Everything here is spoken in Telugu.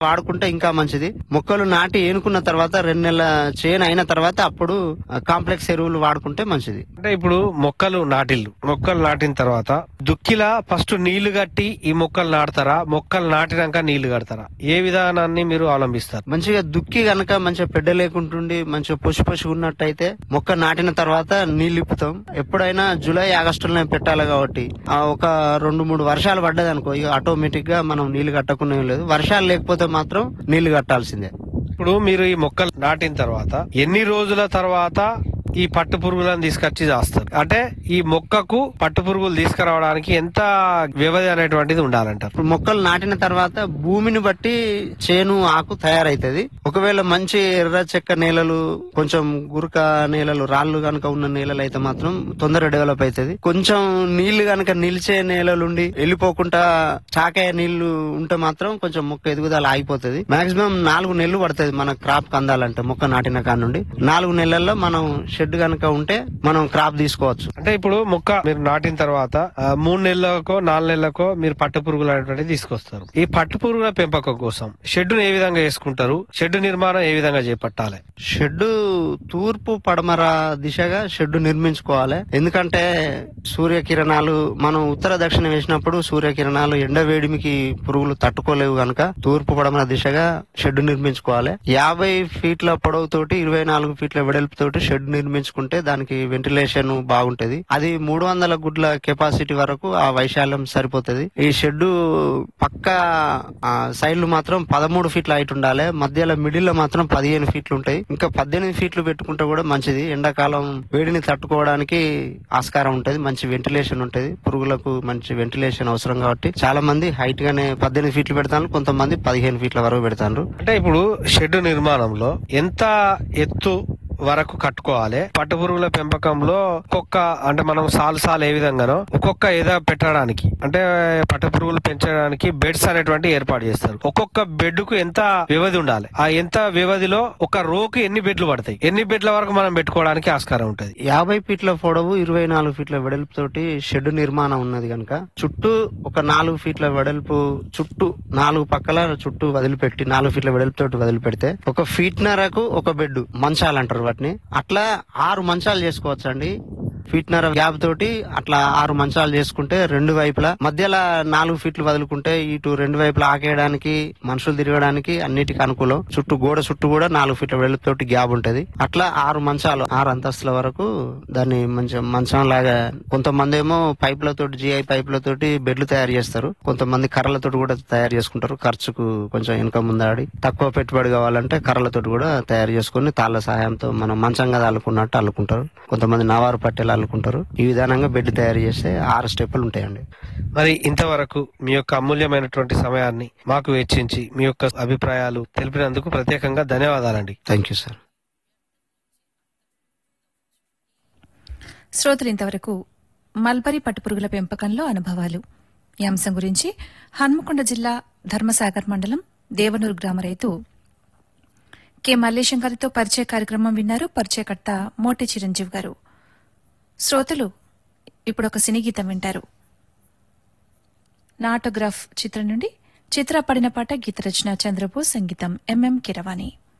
వాడుకుంటే ఇంకా మంచిది మొక్కలు నాటి ఏనుకున్న తర్వాత రెండు నెలల చేను అయిన తర్వాత అప్పుడు ఆ, కాంప్లెక్స్ ఎరువులు వాడుకుంటే మంచిది అంటే ఇప్పుడు మొక్కలు నాటిల్లు మొక్కలు నాటిన తర్వాత దుక్కిలా ఫస్ట్ నీళ్లు కట్టి ఈ మొక్కలు నాటుతారా మొక్కలు నాటినాక నీళ్లు కడతారా ఏ విధానాన్ని మీరు అవలంబిస్తారు మంచిగా దుక్కి గనక మంచిగా పెద్ద లేకుంటుండి మంచిగా పొసి పొసి ఉన్నట్టయితే మొక్క నాటిన తర్వాత నీళ్లు ఇప్పుతాం ఎప్పుడైనా జూలై ఆగస్టులోనే పెట్టాలి కాబట్టి ఆ ఒక రెండు మూడు వర్షాలు పడ్డది అనుకో ఇక ఆటోమేటిక్ గా మనం నీళ్లు కట్టకుండా ఏం లేదు వర్షాలు లేకపోతే మాత్రం నీళ్లు కట్టాల్సిందే ఇప్పుడు మీరు ఈ మొక్కలు నాటిన తర్వాత ఎన్ని రోజుల తర్వాత ఈ పట్టు పురుగులను తీసుకొచ్చి చేస్తారు అంటే ఈ మొక్కకు పట్టు పురుగులు తీసుకురావడానికి ఎంత వ్యవధి అనేటువంటిది ఉండాలంటారు ఇప్పుడు మొక్కలు నాటిన తర్వాత భూమిని బట్టి చేను ఆకు తయారైతది ఒకవేళ మంచి ఎర్ర చెక్క నేలలు కొంచెం గురక నేలలు రాళ్ళు గనక ఉన్న నేలలు అయితే మాత్రం తొందరగా డెవలప్ అవుతుంది కొంచెం నీళ్లు గనక నిలిచే నేలలుండి వెళ్ళిపోకుండా చాకాయ నీళ్లు ఉంటే మాత్రం కొంచెం మొక్క ఎదుగుదల ఆగిపోతుంది మాక్సిమం నాలుగు నెలలు పడుతుంది మన క్రాప్ కందాలంటే మొక్క నాటిన కాడ నుండి నాలుగు నెలల్లో మనం షెడ్ గనక ఉంటే మనం క్రాప్ తీసుకోవచ్చు అంటే ఇప్పుడు మొక్క మీరు నాటిన తర్వాత ఆ, మూడు నెలలకో నాలుగు నెలలకో మీరు పట్టు పురుగులు అనేటువంటిది తీసుకొస్తారు ఈ పట్టు పురుగుల పెంపకం కోసం షెడ్డును ఏ విధంగా వేసుకుంటారు షెడ్ నిర్మాణం ఏ విధంగా చేపట్టాలి షెడ్ తూర్పు పడమర దిశగా షెడ్ నిర్మించుకోవాలి ఎందుకంటే సూర్యకిరణాలు మనం ఉత్తర దక్షిణ వేసినప్పుడు సూర్యకిరణాలు ఎండ వేడిమికి పురుగులు తట్టుకోలేవు గనక తూర్పు పడమర దిశగా షెడ్ నిర్మించుకోవాలి యాభై ఫీట్ల పొడవుతోటి ఇరవై నాలుగు ఫీట్ల వెడల్పుతోటి షెడ్ నిర్మించుకుంటే దానికి వెంటిలేషన్ బాగుంటది అది మూడు వందల గుడ్ల కెపాసిటీ వరకు ఆ వైశాల్యం సరిపోతది ఈ షెడ్ పక్క ఆ, సైడ్లు మాత్రం పదమూడు ఫీట్ల హైట్ ఉండాలి మధ్యలో మిడిల్ లో మాత్రం పదిహేను ఫీట్లు ఉంటాయి ఇంకా పద్దెనిమిది ఫీట్లు పెట్టుకుంటే కూడా మంచిది ఎండాకాలం వేడిని తట్టుకోవడానికి ఆస్కారం ఉంటది మంచి వెంటిలేషన్ ఉంటది పురుగులకు మంచి వెంటిలేషన్ అవసరం కాబట్టి చాలా మంది హైట్ గానే పద్దెనిమిది ఫీట్లు పెడతారు కొంతమంది పదిహేను ఫీట్ల వరకు పెడతారు అంటే ఇప్పుడు షెడ్ నిర్మాణంలో ఎంత ఎత్తు వరకు కట్టుకోవాలి పట్టు పురుగుల పెంపకంలో ఒక్కొక్క అంటే మనం సాలు సాలు ఏ విధంగానో ఒక్కొక్క ఏదో పెట్టడానికి అంటే పట్టు పురుగులు పెంచడానికి బెడ్స్ అనేటువంటి ఏర్పాటు చేస్తారు ఒక్కొక్క బెడ్ కు ఎంత వ్యవధి ఉండాలి ఆ ఎంత వ్యవధిలో ఒక రోకి ఎన్ని బెడ్లు పడతాయి ఎన్ని బెడ్ల వరకు మనం పెట్టుకోవడానికి ఆస్కారం ఉంటది యాభై ఫీట్ల పొడవు ఇరవై నాలుగు ఫీట్ల వెడల్పు తోటి షెడ్ నిర్మాణం ఉన్నది కనుక చుట్టూ ఒక నాలుగు ఫీట్ల వెడల్పు చుట్టూ నాలుగు పక్కల చుట్టూ వదిలిపెట్టి నాలుగు ఫీట్ల వెడల్పు తోటి వదిలిపెడితే ఒక ఫీట్ నరకు ఒక బెడ్ మంచాలు అంటారు వాటిని అట్లా ఆరు మంచాలు చేసుకోవచ్చు అండి ఫీట్ నర గ్యాప్ తోటి అట్లా ఆరు మంచాలు చేసుకుంటే రెండు వైపులా మధ్యలో నాలుగు ఫీట్లు వదులుకుంటే ఇటు రెండు వైపులా ఆకేయడానికి మనుషులు తిరగడానికి అన్నిటికీ అనుకూలం చుట్టూ గోడ చుట్టూ కూడా నాలుగు ఫీట్ల వెలుపుతోటి గ్యాప్ ఉంటది అట్లా ఆరు మంచాలు ఆరు అంతస్తుల వరకు దాన్ని మంచి మంచం లాగా కొంతమంది ఏమో పైపులతోటి జిఐ పైపులతోటి బెడ్లు తయారు చేస్తారు కొంతమంది కర్రలతోటి కూడా తయారు చేసుకుంటారు ఖర్చుకు కొంచెం వెనుక ముందాడి తక్కువ పెట్టుబడి కావాలంటే కర్రలతోటి కూడా తయారు చేసుకుని తాళ్ళ సహాయంతో మనం మంచం కదా అల్లుకున్నట్టు అల్లుకుంటారు కొంతమంది నవారు పట్టెలు అల్లుకుంటారు ఈ విధానంగా బెడ్ తయారు చేస్తే ఆరు స్టెప్పులు ఉంటాయండి మరి ఇంతవరకు మీ యొక్క అమూల్యమైనటువంటి సమయాన్ని మాకు వెచ్చించి మీ యొక్క అభిప్రాయాలు తెలిపినందుకు ప్రత్యేకంగా ధన్యవాదాలండి థ్యాంక్ యూ సార్ శ్రోతలు ఇంతవరకు మల్బరీ పట్టుపురుగుల పెంపకంలో అనుభవాలు ఈ అంశం గురించి హన్మకొండ జిల్లా ధర్మసాగర్ మండలం దేవనూరు గ్రామ రైతు కె మల్లేశం గారితో పరిచయ కార్యక్రమం విన్నారు పరిచయకర్త మోటి చిరంజీవి గారు శ్రోతలు ఇప్పుడు ఒక సినీ గీతం వింటారు నా ఆటోగ్రాఫ్ చిత్రం నుండి చిత్ర పడిన పాట గీత రచన చంద్రబోస్ సంగీతం ఎంఎం కిరవాణి